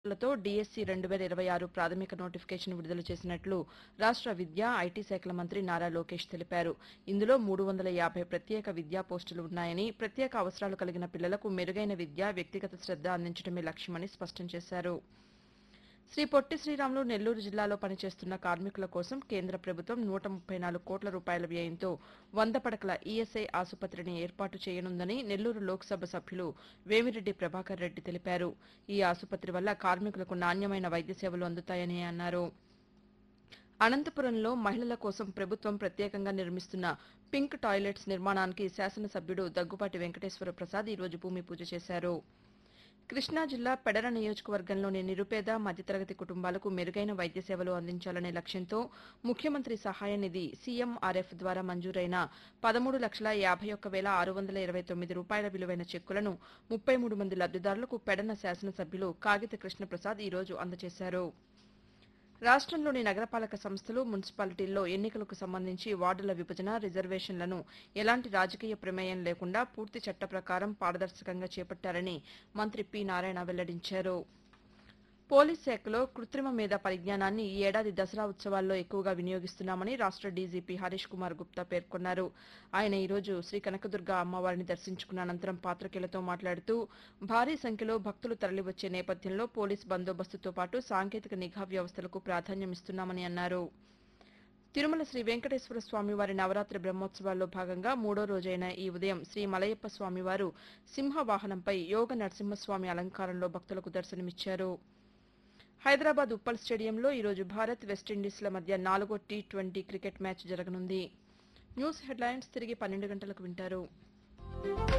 లతో డిఎస్సి రెండు వేల ఇరవై ఆరు ప్రాథమిక నోటిఫికేషన్ విడుదల చేసినట్లు రాష్ట్ర విద్యా ఐటీ శాఖల మంత్రి నారా లోకేష్ తెలిపారు ఇందులో మూడు వందల యాభై ప్రత్యేక విద్యా పోస్టులు ఉన్నాయని ప్రత్యేక అవసరాలు కలిగిన పిల్లలకు మెరుగైన విద్య వ్యక్తిగత శ్రద్ధ అందించడమే లక్ష్యమని స్పష్టం చేశారు శ్రీ పొట్టి శ్రీరాములు నెల్లూరు జిల్లాలో పనిచేస్తున్న కార్మికుల కోసం కేంద్ర ప్రభుత్వం నూట ముప్పై నాలుగు కోట్ల రూపాయల వ్యయంతో వంద పడకల ఈఎస్ఐ ఆసుపత్రిని ఏర్పాటు చేయనుందని నెల్లూరు లోక్సభ సభ్యులు వేమిరెడ్డి ప్రభాకర్ రెడ్డి తెలిపారు ఈ ఆసుపత్రి వల్ల కార్మికులకు నాణ్యమైన వైద్య సేవలు అందుతాయని అన్నారు అనంతపురంలో మహిళల కోసం ప్రభుత్వం ప్రత్యేకంగా నిర్మిస్తున్న పింక్ టాయిలెట్స్ నిర్మాణానికి శాసనసభ్యుడు దగ్గుపాటి వెంకటేశ్వర ప్రసాద్ ఈరోజు భూమి పూజ చేశారు కృష్ణా జిల్లా పెడర నియోజకవర్గంలోని నిరుపేద మధ్యతరగతి కుటుంబాలకు మెరుగైన వైద్య సేవలు అందించాలనే లక్ష్యంతో ముఖ్యమంత్రి సహాయ నిధి సీఎంఆర్ఎఫ్ ద్వారా మంజూరైన పదమూడు లక్షల యాభై ఒక్క వేల ఆరు వందల ఇరవై తొమ్మిది రూపాయల విలువైన చెక్కులను ముప్పై మూడు మంది లబ్దిదారులకు పెడన శాసనసభ్యులు కాగిత కృష్ణప్రసాద్ ఈరోజు అందజేశారు రాష్ట్రంలోని నగరపాలక సంస్థలు మున్సిపాలిటీల్లో ఎన్నికలకు సంబంధించి వార్డుల విభజన రిజర్వేషన్లను ఎలాంటి రాజకీయ ప్రమేయం లేకుండా పూర్తి చట్ట ప్రకారం పారదర్శకంగా చేపట్టారని మంత్రి పి నారాయణ వెల్లడించారు పోలీస్ శాఖలో కృత్రిమ మేధ పరిజ్ఞానాన్ని ఈ ఏడాది దసరా ఉత్సవాల్లో ఎక్కువగా వినియోగిస్తున్నామని రాష్ట్ర డీజీపీ హరీష్ కుమార్ గుప్తా పేర్కొన్నారు ఆయన ఈరోజు శ్రీ కనకదుర్గ అమ్మవారిని దర్శించుకున్న అనంతరం పాత్రికేయులతో మాట్లాడుతూ భారీ సంఖ్యలో భక్తులు తరలివచ్చే నేపథ్యంలో పోలీస్ బందోబస్తుతో పాటు సాంకేతిక నిఘా వ్యవస్థలకు ప్రాధాన్యమిస్తున్నామని అన్నారు తిరుమల శ్రీ వెంకటేశ్వర స్వామివారి నవరాత్రి బ్రహ్మోత్సవాల్లో భాగంగా మూడో రోజైన ఈ ఉదయం శ్రీ మలయప్ప స్వామివారు సింహ వాహనంపై యోగ నరసింహస్వామి అలంకారంలో భక్తులకు దర్శనమిచ్చారు హైదరాబాద్ ఉప్పల్ స్టేడియంలో ఈరోజు భారత్ వెస్టిండీస్ల మధ్య నాలుగో టీ ట్వంటీ క్రికెట్ మ్యాచ్ జరగనుంది న్యూస్ హెడ్లైన్స్ తిరిగి పన్నెండు గంటలకు వింటారు